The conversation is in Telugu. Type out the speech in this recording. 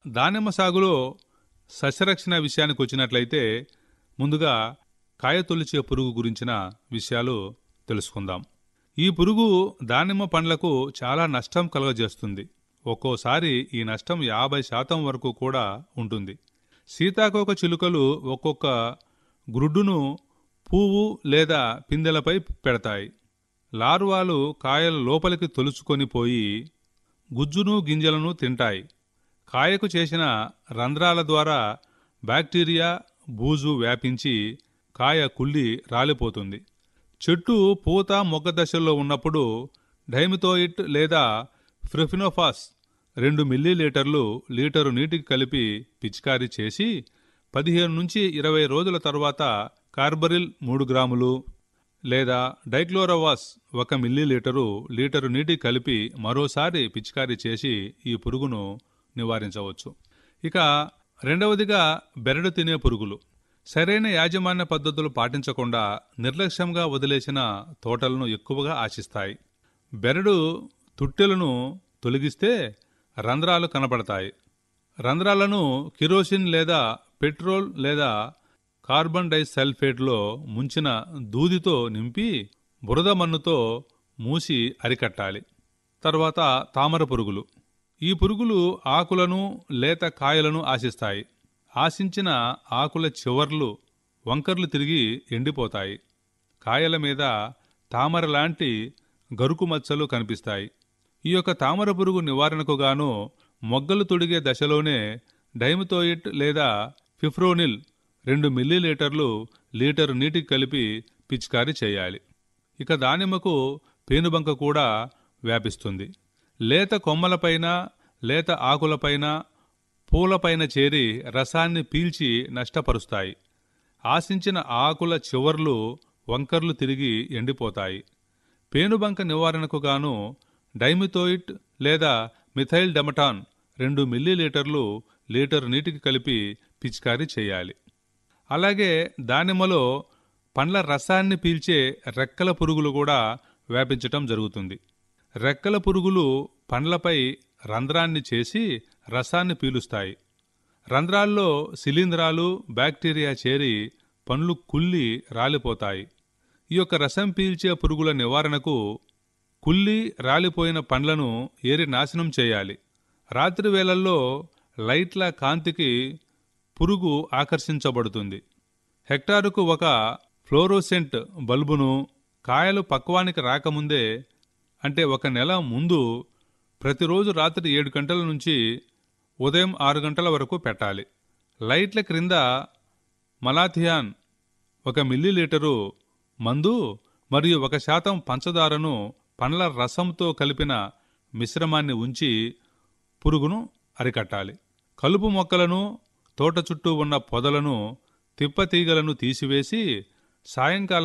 దానిమ్మ సాగులో సస్యరక్షణ విషయానికి వచ్చినట్లయితే ముందుగా కాయ తొలిచే పురుగు గురించిన విషయాలు తెలుసుకుందాం ఈ పురుగు దానిమ్మ పండ్లకు చాలా నష్టం కలుగజేస్తుంది ఒక్కోసారి ఈ నష్టం యాభై శాతం వరకు కూడా ఉంటుంది సీతాకోక చిలుకలు ఒక్కొక్క గ్రుడ్డును పువ్వు లేదా పిందెలపై పెడతాయి లార్వాలు కాయల లోపలికి తొలుచుకొని పోయి గుజ్జును గింజలను తింటాయి కాయకు చేసిన రంధ్రాల ద్వారా బ్యాక్టీరియా బూజు వ్యాపించి కాయ కుళ్ళి రాలిపోతుంది చెట్టు పూత మొగ్గ దశల్లో ఉన్నప్పుడు డైమిథోయిట్ లేదా ఫ్రిఫినోఫాస్ రెండు మిల్లీలీటర్లు లీటరు నీటికి కలిపి పిచికారీ చేసి పదిహేను నుంచి ఇరవై రోజుల తర్వాత కార్బరిల్ మూడు గ్రాములు లేదా డైక్లోరోవాస్ ఒక మిల్లీలీటరు లీటరు నీటికి కలిపి మరోసారి పిచికారీ చేసి ఈ పురుగును నివారించవచ్చు ఇక రెండవదిగా బెరడు తినే పురుగులు సరైన యాజమాన్య పద్ధతులు పాటించకుండా నిర్లక్ష్యంగా వదిలేసిన తోటలను ఎక్కువగా ఆశిస్తాయి బెరడు తుట్టెలను తొలగిస్తే రంధ్రాలు కనపడతాయి రంధ్రాలను కిరోసిన్ లేదా పెట్రోల్ లేదా కార్బన్ డైసల్ఫేట్లో ముంచిన దూదితో నింపి బురద మన్నుతో మూసి అరికట్టాలి తర్వాత తామర పురుగులు ఈ పురుగులు ఆకులను లేత కాయలను ఆశిస్తాయి ఆశించిన ఆకుల చివర్లు వంకర్లు తిరిగి ఎండిపోతాయి కాయల మీద తామర లాంటి గరుకు మచ్చలు కనిపిస్తాయి ఈ యొక్క తామర పురుగు నివారణకు గాను మొగ్గలు తొడిగే దశలోనే డైమిథోయిట్ లేదా ఫిఫ్రోనిల్ రెండు మిల్లీలీటర్లు లీటరు నీటికి కలిపి పిచికారీ చేయాలి ఇక దానిమ్మకు పేనుబంక కూడా వ్యాపిస్తుంది లేత కొమ్మలపైన లేత ఆకులపైన పూలపైన చేరి రసాన్ని పీల్చి నష్టపరుస్తాయి ఆశించిన ఆకుల చివర్లు వంకర్లు తిరిగి ఎండిపోతాయి పేనుబంక నివారణకు గాను డైమిథోయిట్ లేదా మిథైల్ డెమటాన్ రెండు మిల్లీలీటర్లు లీటర్ నీటికి కలిపి పిచికారీ చేయాలి అలాగే దానిమ్మలో పండ్ల రసాన్ని పీల్చే రెక్కల పురుగులు కూడా వ్యాపించటం జరుగుతుంది రెక్కల పురుగులు పండ్లపై రంధ్రాన్ని చేసి రసాన్ని పీలుస్తాయి రంధ్రాల్లో శిలీంధ్రాలు బ్యాక్టీరియా చేరి పండ్లు కుళ్ళి రాలిపోతాయి ఈ యొక్క రసం పీల్చే పురుగుల నివారణకు కుళ్ళి రాలిపోయిన పండ్లను ఏరి నాశనం చేయాలి రాత్రి వేళల్లో లైట్ల కాంతికి పురుగు ఆకర్షించబడుతుంది హెక్టారుకు ఒక ఫ్లోరోసెంట్ బల్బును కాయలు పక్వానికి రాకముందే అంటే ఒక నెల ముందు ప్రతిరోజు రాత్రి ఏడు గంటల నుంచి ఉదయం ఆరు గంటల వరకు పెట్టాలి లైట్ల క్రింద మలాథియాన్ ఒక మిల్లీలీటరు మందు మరియు ఒక శాతం పంచదారను పండ్ల రసంతో కలిపిన మిశ్రమాన్ని ఉంచి పురుగును అరికట్టాలి కలుపు మొక్కలను తోట చుట్టూ ఉన్న పొదలను తిప్పతీగలను తీసివేసి సాయంకాలం